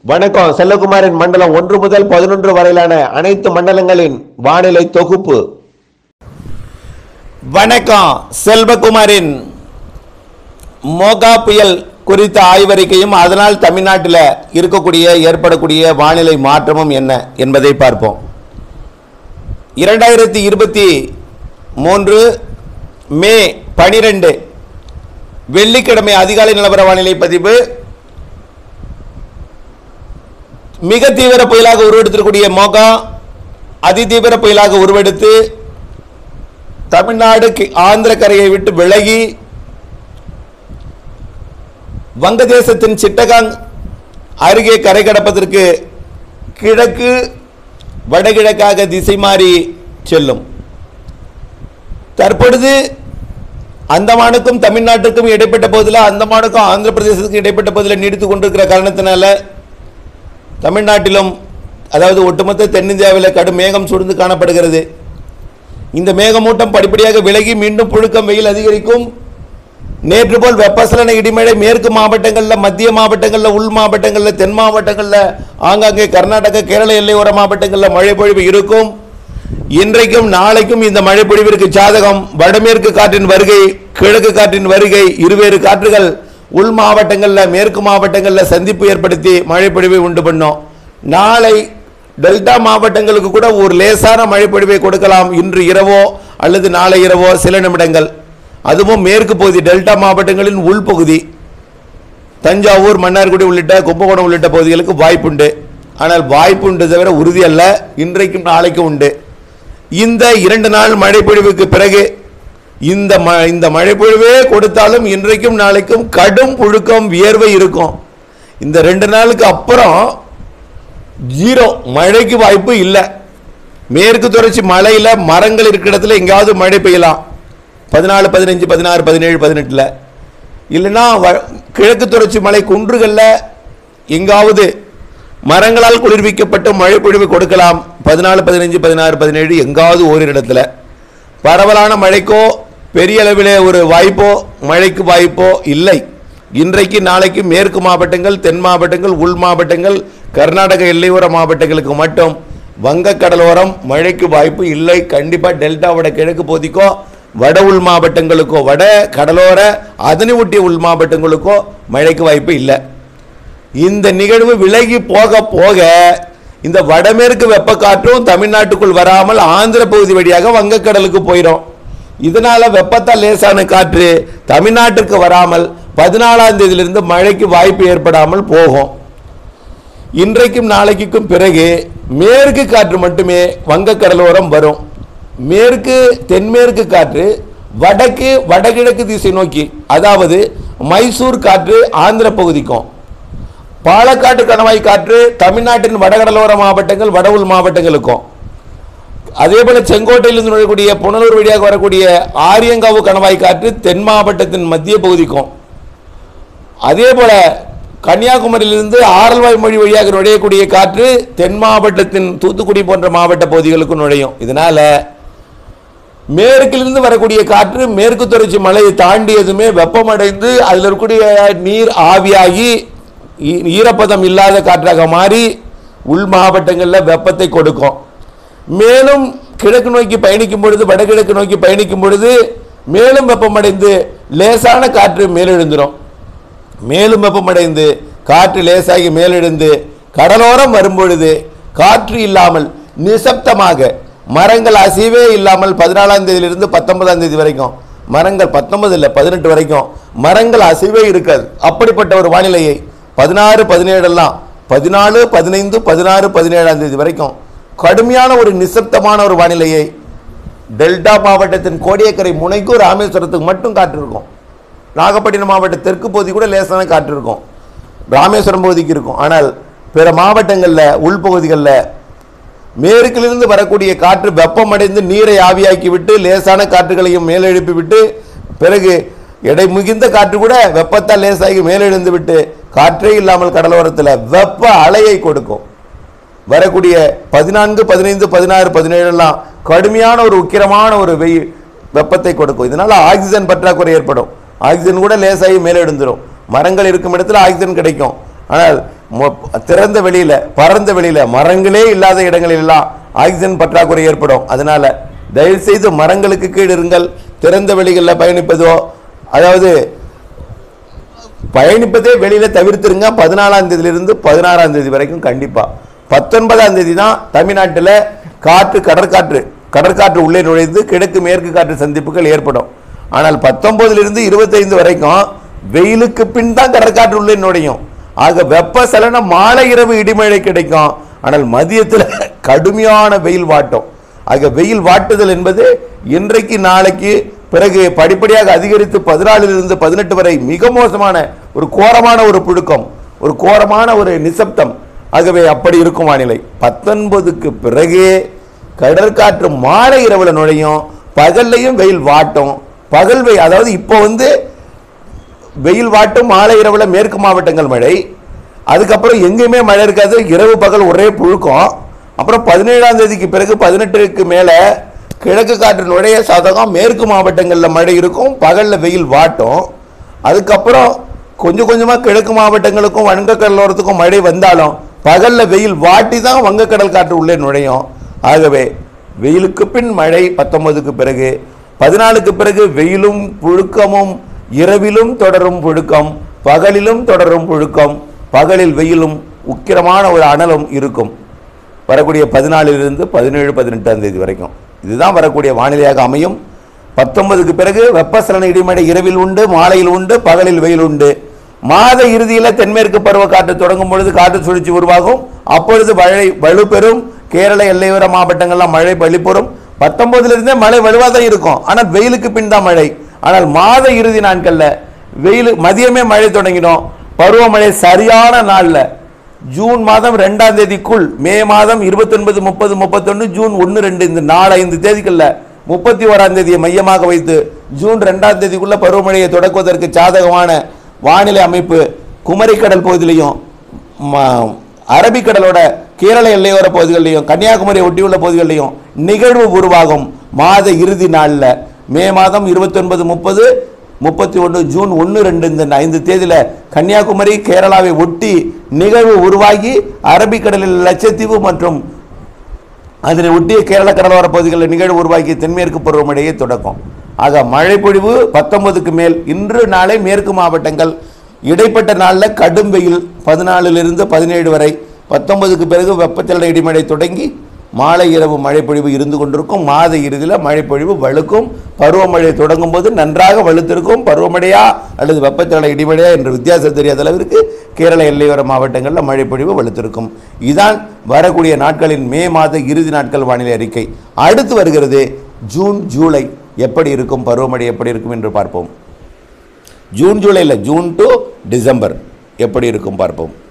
வணக்கம் செல்லகுமாரின் மண்டலம் ஒன்று முதல் பதினொன்று வரையிலான அனைத்து மண்டலங்களின் வானிலை தொகுப்பு வணக்கம் செல்வகுமாரின் மோகா புயல் குறித்த ஆய்வறிக்கையும் அதனால் தமிழ்நாட்டில் இருக்கக்கூடிய ஏற்படக்கூடிய வானிலை மாற்றமும் என்ன என்பதை பார்ப்போம் இரண்டாயிரத்தி இருபத்தி மூன்று மே பனிரெண்டு வெள்ளிக்கிழமை அதிகாலை நிலவர வானிலை பதிவு மிக தீவிர புயலாக உருவெடுத்திருக்கூடிய மோகா அதிதீவிர புயலாக உருவெடுத்து தமிழ்நாடு கி- ஆந்திர கரையை விட்டு விலகி வங்கதேசத்தின் சிட்டகாங் அருகே கரை கடப்பதற்கு கிழக்கு வடகிழக்காக திசை மாறி செல்லும் தற்பொழுது அந்தமானுக்கும் தமிழ்நாட்டுக்கும் இடைப்பட்ட பகுதியில் அந்தமானுக்கும் ஆந்திர பிரதேசத்துக்கும் இடைப்பட்ட பகுதியில் நீடித்து கொண்டிருக்கிற காரணத்தினால தமிழ்நாட்டிலும் அதாவது ஒட்டுமொத்த தென்னிந்தியாவில் கடும் மேகம் சூழ்ந்து காணப்படுகிறது இந்த மேகமூட்டம் படிப்படியாக விலகி மீண்டும் புழுக்கம் வெயில் அதிகரிக்கும் நேற்று போல் வெப்பசலன இடிமழை மேற்கு மாவட்டங்களில் மத்திய மாவட்டங்களில் உள் மாவட்டங்களில் தென் மாவட்டங்களில் ஆங்காங்கே கர்நாடக கேரள எல்லையோர மாவட்டங்களில் மழை பொழிவு இருக்கும் இன்றைக்கும் நாளைக்கும் இந்த மழை பொழிவிற்கு சாதகம் வடமேற்கு காற்றின் வருகை கிழக்கு காற்றின் வருகை இருவேறு காற்றுகள் உள் மாவட்டங்களில் மேற்கு மாவட்டங்களில் சந்திப்பு ஏற்படுத்தி மழை பொழிவை உண்டு பண்ணும் நாளை டெல்டா மாவட்டங்களுக்கு கூட ஒரு லேசான மழை பொழிவை கொடுக்கலாம் இன்று இரவோ அல்லது நாளை இரவோ சில நிமிடங்கள் அதுவும் மேற்கு பகுதி டெல்டா மாவட்டங்களின் உள்பகுதி தஞ்சாவூர் மன்னார்குடி உள்ளிட்ட கும்பகோணம் உள்ளிட்ட பகுதிகளுக்கு வாய்ப்புண்டு ஆனால் வாய்ப்புண்டு தவிர உறுதி அல்ல இன்றைக்கும் நாளைக்கும் உண்டு இந்த இரண்டு நாள் மழைப்பொழிவுக்கு பிறகு இந்த ம இந்த மழைப்பொழிவே கொடுத்தாலும் இன்றைக்கும் நாளைக்கும் கடும் புழுக்கம் வியர்வை இருக்கும் இந்த ரெண்டு நாளுக்கு அப்புறம் ஜீரோ மழைக்கு வாய்ப்பு இல்லை மேற்கு தொடர்ச்சி மலையில் மரங்கள் இருக்கிற இடத்துல எங்கேயாவது மழை பெய்யலாம் பதினாலு பதினஞ்சு பதினாறு பதினேழு பதினெட்டில் இல்லைன்னா வ- கிழக்கு தொடர்ச்சி மலை குன்றுகளில் எங்காவது மரங்களால் குளிர்விக்கப்பட்டு மழை பொழிவு கொடுக்கலாம் பதினாலு பதினஞ்சு பதினாறு பதினேழு எங்காவது ஓரிரு இடத்துல பரவலான மழைக்கோ பெரிய அளவிலே ஒரு வாய்ப்போ மழைக்கு வாய்ப்போ இல்லை இன்றைக்கு நாளைக்கு மேற்கு மாவட்டங்கள் தென் மாவட்டங்கள் உள் மாவட்டங்கள் கர்நாடக எல்லையோர மாவட்டங்களுக்கு மட்டும் வங்கக்கடலோரம் மழைக்கு வாய்ப்பு இல்லை கண்டிப்பாக டெல்டாவோட கிழக்கு பகுதிக்கோ வட உள் மாவட்டங்களுக்கோ வட கடலோர அதனை ஒட்டிய உள் மாவட்டங்களுக்கோ மழைக்கு வாய்ப்பு இல்லை இந்த நிகழ்வு விலகி போக போக இந்த வடமேற்கு வெப்பக்காற்றும் தமிழ்நாட்டுக்குள் வராமல் ஆந்திர பகுதி வழியாக வங்கக்கடலுக்கு போயிடும் இதனால வெப்பத்தால் லேசான காற்று தமிழ்நாட்டிற்கு வராமல் பதினாலாம் தேதியிலிருந்து மழைக்கு வாய்ப்பு ஏற்படாமல் போகும் இன்றைக்கும் நாளைக்கும் பிறகு மேற்கு காற்று மட்டுமே வங்கக்கடலோரம் வரும் மேற்கு தென்மேற்கு காற்று வடக்கு வடகிழக்கு திசை நோக்கி அதாவது மைசூர் காற்று ஆந்திர பகுதிக்கும் பாலக்காட்டு கணவாய் காற்று தமிழ்நாட்டின் வடகடலோர மாவட்டங்கள் வட உள் மாவட்டங்களுக்கும் அதே போல செங்கோட்டையிலிருந்து நுழையக்கூடிய புனலூர் வழியாக வரக்கூடிய ஆரியங்காவு கணவாய் காற்று தென் மாவட்டத்தின் மத்திய பகுதிக்கும் அதே போல கன்னியாகுமரியிலிருந்து ஆரல்வாய் மொழி வழியாக நுழையக்கூடிய காற்று தென் மாவட்டத்தின் தூத்துக்குடி போன்ற மாவட்ட பகுதிகளுக்கு நுழையும் இதனால மேற்கிலிருந்து வரக்கூடிய காற்று மேற்கு தொடர்ச்சி மலையை தாண்டியதுமே வெப்பமடைந்து அதில் இருக்கக்கூடிய நீர் ஆவியாகி ஈ- ஈரப்பதம் இல்லாத காற்றாக மாறி உள் மாவட்டங்களில் வெப்பத்தை கொடுக்கும் மேலும் கிழக்கு நோக்கி பயணிக்கும் பொழுது வடகிழக்கு நோக்கி பயணிக்கும் பொழுது மேலும் வெப்பமடைந்து லேசான காற்று மேலெழுந்துரும் மேலும் வெப்பமடைந்து காற்று லேசாகி மேலெழுந்து கடலோரம் வரும்பொழுது காற்று இல்லாமல் நிசப்தமாக மரங்கள் அசைவே இல்லாமல் பதினாலாம் தேதியிலிருந்து பத்தொன்பதாம் தேதி வரைக்கும் மரங்கள் பத்தொன்பது இல்லை பதினெட்டு வரைக்கும் மரங்கள் அசைவே இருக்காது அப்படிப்பட்ட ஒரு வானிலையை பதினாறு பதினேழெல்லாம் பதினாலு பதினைந்து பதினாறு பதினேழாம் தேதி வரைக்கும் கடுமையான ஒரு நிசப்தமான ஒரு வானிலையை டெல்டா மாவட்டத்தின் கோடியக்கரை முனைக்கும் ராமேஸ்வரத்துக்கு மட்டும் காற்று இருக்கும் நாகப்பட்டினம் மாவட்ட தெற்கு பகுதி கூட லேசான காற்று இருக்கும் ராமேஸ்வரம் பகுதிக்கு இருக்கும் ஆனால் பிற மாவட்டங்களில் உள்பகுதிகளில் மேற்கிலிருந்து வரக்கூடிய காற்று வெப்பமடைந்து நீரை ஆவியாக்கி விட்டு லேசான காற்றுகளையும் மேலெழுப்பி விட்டு பிறகு எடை மிகுந்த காற்று கூட வெப்பத்தால் லேசாகி மேலெழுந்து விட்டு காற்றே இல்லாமல் கடலோரத்தில் வெப்ப அலையை கொடுக்கும் வரக்கூடிய பதினான்கு பதினைந்து பதினாறு பதினேழுலாம் கடுமையான ஒரு உக்கிரமான ஒரு வெயில் வெப்பத்தை கொடுக்கும் இதனால ஆக்சிஜன் பற்றாக்குறை ஏற்படும் ஆக்சிஜன் கூட லேசாகி மேலே எழுந்துரும் மரங்கள் இருக்கும் இடத்துல ஆக்சிஜன் கிடைக்கும் ஆனால் மொ- திறந்த வெளியில பறந்த வெளியில மரங்களே இல்லாத இடங்களில் எல்லாம் ஆக்சிஜன் பற்றாக்குறை ஏற்படும் அதனால தயவு செய்து மரங்களுக்கு கீழ் இருங்கள் திறந்த வெளிகளில் பயணிப்பதோ அதாவது பயணிப்பதே வெளியில தவிர்த்துருங்க பதினாலாம் தேதியிலிருந்து பதினாறாம் தேதி வரைக்கும் கண்டிப்பா பத்தொன்பதாம் தேதி தான் தமிழ்நாட்டில் காற்று கடற்காற்று கடற்காற்று உள்ளே நுழைந்து கிழக்கு மேற்கு காற்று சந்திப்புகள் ஏற்படும் ஆனால் பத்தொன்பதிலிருந்து இருபத்தைந்து வரைக்கும் வெயிலுக்கு பின் தான் கடற்காற்று உள்ளே நுழையும் ஆக வெப்பசலனம் மாலை இரவு இடிமழை கிடைக்கும் ஆனால் மதியத்தில் கடுமையான வெயில் வாட்டும் ஆக வெயில் வாட்டுதல் என்பது இன்றைக்கு நாளைக்கு பிறகு படிப்படியாக அதிகரித்து பதினாலிலிருந்து பதினெட்டு வரை மிக மோசமான ஒரு கோரமான ஒரு புழுக்கம் ஒரு கோரமான ஒரு நிசப்தம் ஆகவே அப்படி இருக்கும் வானிலை பத்தொன்பதுக்கு பிறகு கடற்காற்று மாலை இரவுல நுழையும் பகல்லையும் வெயில் வாட்டும் பகல் வெயில் அதாவது இப்போ வந்து வெயில் வாட்டும் மாலை இரவுல மேற்கு மாவட்டங்கள் மழை அதுக்கப்புறம் எங்கேயுமே மழை இருக்காது இரவு பகல் ஒரே புழுக்கம் அப்புறம் பதினேழாம் தேதிக்கு பிறகு பதினெட்டுக்கு மேல கிழக்கு காற்று நுழைய சாதகம் மேற்கு மாவட்டங்களில் மழை இருக்கும் பகல்ல வெயில் வாட்டும் அதுக்கப்புறம் கொஞ்சம் கொஞ்சமா கிழக்கு மாவட்டங்களுக்கும் வங்கக்கடலோரத்துக்கும் மழை வந்தாலும் பகல்ல வெயில் வாட்டி தான் வங்கக்கடல் காற்று உள்ளே நுழையும் ஆகவே வெயிலுக்கு பின் மழை பத்தொன்பதுக்கு பிறகு பதினாலுக்கு பிறகு வெயிலும் புழுக்கமும் இரவிலும் தொடரும் புழுக்கம் பகலிலும் தொடரும் புழுக்கம் பகலில் வெயிலும் உக்கிரமான ஒரு அனலும் இருக்கும் வரக்கூடிய பதினாலிலிருந்து பதினேழு பதினெட்டாம் தேதி வரைக்கும் இதுதான் வரக்கூடிய வானிலையாக அமையும் பத்தொன்பதுக்கு பிறகு வெப்பசலன இடிமழை இரவில் உண்டு மாலையில் உண்டு பகலில் வெயில் உண்டு மாத இறுதியில் தென்மேற்கு பருவக்காற்று தொடங்கும் பொழுது காற்று சுழற்சி உருவாகும் அப்பொழுது மழை வலுப்பெறும் கேரள எல்லையோர மாவட்டங்கள்லாம் மழை வலுப்பெறும் பத்தொன்பதுல இருந்தே மழை வலுவாக தான் இருக்கும் ஆனால் வெயிலுக்கு பின் தான் மழை ஆனால் மாத இறுதி நாட்கள்ல வெயில் மதியமே மழை தொடங்கிடும் பருவமழை சரியான நாள்ல ஜூன் மாதம் ரெண்டாம் தேதிக்குள் மே மாதம் இருபத்தி ஒன்பது முப்பது முப்பத்தொன்னு ஜூன் ஒன்று ரெண்டு இந்த நாலு ஐந்து தேதிகள்ல முப்பத்தி ஓராம் தேதியை மையமாக வைத்து ஜூன் ரெண்டாம் தேதிக்குள்ள பருவமழையை தொடக்குவதற்கு சாதகமான வானிலை அமைப்பு குமரிக்கடல் பகுதியிலையும் ம- அரபிக்கடலோட கேரள எல்லையோர பகுதிகளிலையும் கன்னியாகுமரியை ஒட்டியுள்ள பகுதிகளிலையும் நிகழ்வு உருவாகும் மாத இறுதி நாளில் மே மாதம் இருபத்தி ஒன்பது முப்பது முப்பத்தி ஒன்று ஜூன் ஒன்று ரெண்டு இந்த ஐந்து தேதியில கன்னியாகுமரி கேரளாவை ஒட்டி நிகழ்வு உருவாகி அரபிக்கடலில் லட்சத்தீவு மற்றும் அதனை ஒட்டிய கேரள கடலோர பகுதிகளில் நிகழ்வு உருவாக்கி தென்மேற்கு பருவமழையை தொடக்கும் ஆக மழை பொழிவு பத்தொன்பதுக்கு மேல் இன்று நாளை மேற்கு மாவட்டங்கள் இடைப்பட்ட நாளில் கடும் வெயில் பதினாலிலிருந்து பதினேழு வரை பத்தொன்பதுக்கு பிறகு வெப்பச்சலன இடிமழை தொடங்கி மாலை இரவு மழைப்பொழிவு இருந்து கொண்டிருக்கும் மாத இறுதியில் மழைப்பொழிவு வலுக்கும் பருவமழை தொடங்கும் போது நன்றாக வலுத்திருக்கும் பருவமழையா அல்லது வெப்பச்சலன இடிமழையா என்ற வித்தியாசம் தெரியாத அளவிற்கு கேரள எல்லையோர மாவட்டங்களில் மழைப்பொழிவு வலுத்திருக்கும் இதான் வரக்கூடிய நாட்களின் மே மாத இறுதி நாட்கள் வானிலை அறிக்கை அடுத்து வருகிறது ஜூன் ஜூலை எப்படி இருக்கும் பருவமழை எப்படி இருக்கும் என்று பார்ப்போம் ஜூன் ஜூலையில் ஜூன் டு டிசம்பர் எப்படி இருக்கும் பார்ப்போம்